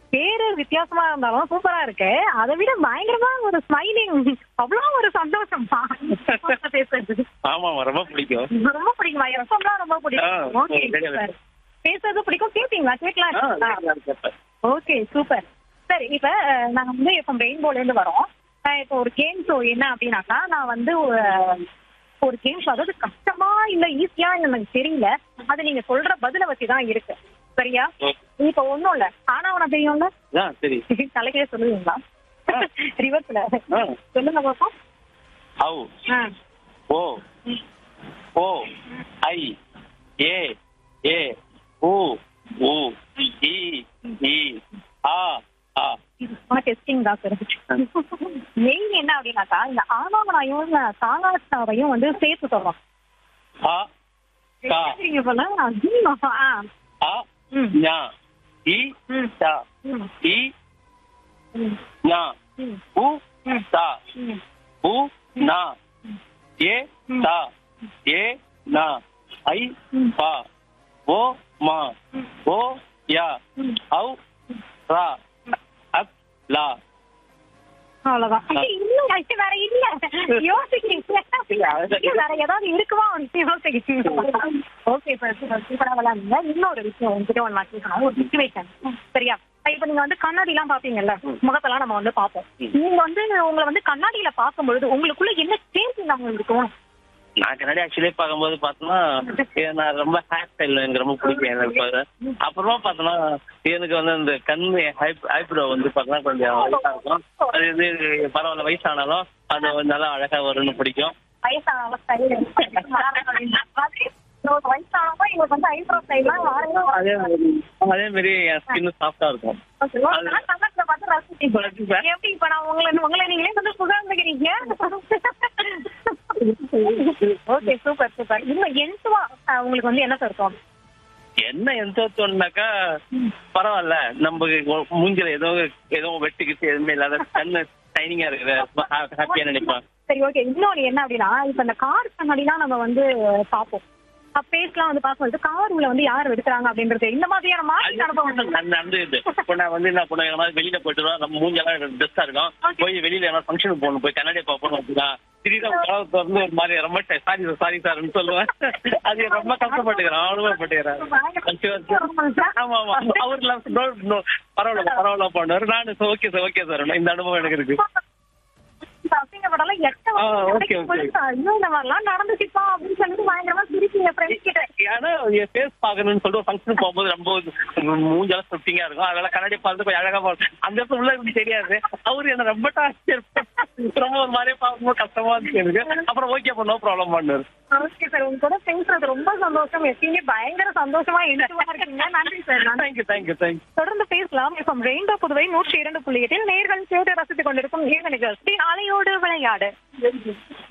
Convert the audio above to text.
பேரு வித்தியாசமா இருந்தாலும் சூப்பரா இருக்கு அதை விட பயங்கரமா ஒரு ஸ்மைலிங் அவ்வளவு ஒரு சந்தோஷம் பேசுறது ஆமாமா ரொம்ப பிடிக்கும் ரொம்ப பிடிக்குமா எஃப்எம்லாம் ரொம்ப ஆ, பிடிக்கும் ஓகே சரி, சரி. சூப்பர் பேசுறது பிடிக்கும் கேட்பீங்களா ஆ, கேட்கலாம் ஓகே சூப்பர் சரி இப்ப அஹ், நாங்க வந்து இப்போ ரெயின்போல இருந்து வரோம் அஹ், இப்போ ஒரு கேம் ஷோ என்ன அப்படின்னாக்கா நான் வந்து ஒரு- ஒரு கேம் ஷோ அதாவது கஷ்டமா இல்ல ஈஸியா எனக்கு தெரியல அது நீங்க சொல்ற பதில வச்சு தான் இருக்கு சரியா இப்ப ஒண்ணும் இல்ல ஆனா உனக்கு தெரியும்ல ஆ சரி தலைக்கே சொல்லுவீங்களா ஆ. ரிவர்ஸ்ல ஆ. சொல்லுங்க பாப்போம் ஹவு ஆ. ஓ ஓ ஐ ஏ ஏ ஊ ஊ இ இ ஆ ஆ டெஸ்டிங் தான் சார் மெயின் என்ன அப்படின்னாக்கா இந்த ஆனாவனாயும் தாங்காட்டாவையும் வந்து சேர்த்து சொல்றோம் ஆ கா நீங்க போல ஐயோ, ஆ. ஆ ம். ஞா இ ம். தா ம். இ ம். ஞா ம். உ ம். தா ம். உ நா ஏ ம். தா ஏ நா ஐ ம். பா ஓ மா ம். ஓ யா ம். ஔ ரா அப் லா அவ்வளவுதான் இல்ல இது வேற இல்ல யோசிக்கிறீங்க இல்ல, அது- இது வேற ஏதாவது இருக்குமா அப்படின்னு யோசிக்கிறீங்க ஓகே சார் சூப்பரா விளையாடுங்க இன்னொரு விஷயம் உங்ககிட்ட ஒன்று நான் கேட்கணும் ஒரு சுச்சுவேஷன் சரியா இப்ப நீங்க வந்து கண்ணாடி எல்லாம் பாப்பீங்கல்ல முகத்தெல்லாம் நம்ம வந்து பாப்போம் நீங்க வந்து உங்களை வந்து கண்ணாடியில பார்க்கும் பொழுது உங்களுக்குள்ள என்ன சேஞ்ச் உங்களுக்கு தோணும் நான் கண்ணாடி ஆக்சுவலி பார்க்கும்போது பார்த்தோன்னா இது நான் ரொம்ப ஹேர் ஸ்டைல் எனக்கு ரொம்ப பிடிக்கும் எனக்கு பாரு. அப்புறமா பார்த்தோன்னா எனக்கு வந்து இந்த கண் ஐப்ரோ வந்து பார்த்தோன்னா கொஞ்சம் வயசா இருக்கும் அது இது பரவாயில்ல வயசானாலும் அது வந்து நல்லா அழகா வரும்னு பிடிக்கும் வயசானவங்க ஸ்டைல் வயசானவங்க இவங்க வந்து ஐப்ரோ ஸ்டைல்லாம் அதே மாதிரி அதே மாதிரி என் ஸ்கின் சாஃப்டா இருக்கும் கண்ணத்துல பார்த்து ரசிச்சீங்க எப்படி இப்ப நான் உங்களை உங்களை நீங்களே வந்து புகழ்ந்துக்கிறீங்க ஓகே சூப்பர் சூப்பர் இன்னும் என்சுவா உங்களுக்கு வந்து என்ன சார் தோணும் என்ன எந்த தோணுனாக்கா பரவாயில்ல நம்ம மூஞ்சில ஏதோ ஏதோ வெட்டுக்கிட்டு எதுவுமே இல்லாத கண்ணு ஷைனிங்கா இருக்குது ஹாப்பியா நினைப்பேன் சரி ஓகே இன்னொன்னு என்ன அப்படின்னா இப்ப இந்த கார் கண்ணாடிலாம் நம்ம வந்து பார்ப்போம் பேஸ்லாம் வந்து பார்க்கும்போது கார் உள்ள வந்து யார் எடுக்கிறாங்க அப்படின்றது இந்த மாதிரியான மாதிரி அனுபவம் அது நடந்துது இப்போ நான் வந்து என்ன பண்ணுவேன் எங்கேயாவது வெளியில போயிட்டு வருவேன் நம்ம மூஞ்செல்லாம் ட்ரெஸ்ஸா இருக்கும் போய் வெளியில எல்லாம் ஃபங்க்ஷனுக்கு போகணும் போய் கண்ணாடியை பார்ப்போம் அப்படின்னா திடீர்னு கலவை திறந்து ஒரு மாதிரி ரொம்ப சாரி சார் சாரி சார்னு சொல்லுவேன் அது ரொம்ப கஷ்டப்பட்டுக்கிறேன் அனுபவப்பட்டுக்கிறேன் ஆமா ஆமா அவர்லாம் no, no, பரவாயில்ல பரவாயில்ல பண்ணுவாரு நானு ஓகே சார் ஓகே சார் இந்த அனுபவம் எனக்கு இருக்கு அசிங்கப்படலாம் எட்ட ஆ, okay, okay. இன்னும் இந்த மாதிரிலாம் நடந்துச்சுப்பா அப்படின்னு சொல்லிட்டு பயங்கரமா சிரிப்பீங்க ஃப்ரெண்ட்ஸ் கிட்ட ஏன்னா என் ஃபேஸ் பாக்கணும்னு சொல்லிட்டு ஒரு ஃபங்க்ஷன் போகும்போது ரொம்ப மூஞ்செல்லாம் சுட்டிங்கா இருக்கும் அதெல்லாம் கண்ணாடி பார்த்து கொஞ்சம் அழகா பார்த்து அந்த இடத்துல உள்ள இருந்து தெரியாது அவரு என்ன ரொம்ப டார்ச்சர் ரொம்ப ஒரு மாதிரியே பார்க்கும்போது கஷ்டமா இருந்துச்சு எனக்கு அப்புறம் ஓகே பண்ணோ ப்ராப்ளம் பண்ணாரு ஓகே சார் உங்க கூட பேசுறது ரொம்ப சந்தோஷம் எப்பயுமே பயங்கர சந்தோஷமா இன்சுவா இருக்கீங்க நன்றி சார் நன்றி தேங்க்யூ தேங்க்யூ தேங்க்யூ தொடர்ந்து பேசலாம் இப்போ ரெயின்போ புதுவை நூற்றி இரண்டு புள்ளி எட்டில் நேர்கள் கேட்டு ரசித்துக் கொண்டிருக்கும் ஏக நிகழ்ச்சி அலையோடு விளையாடு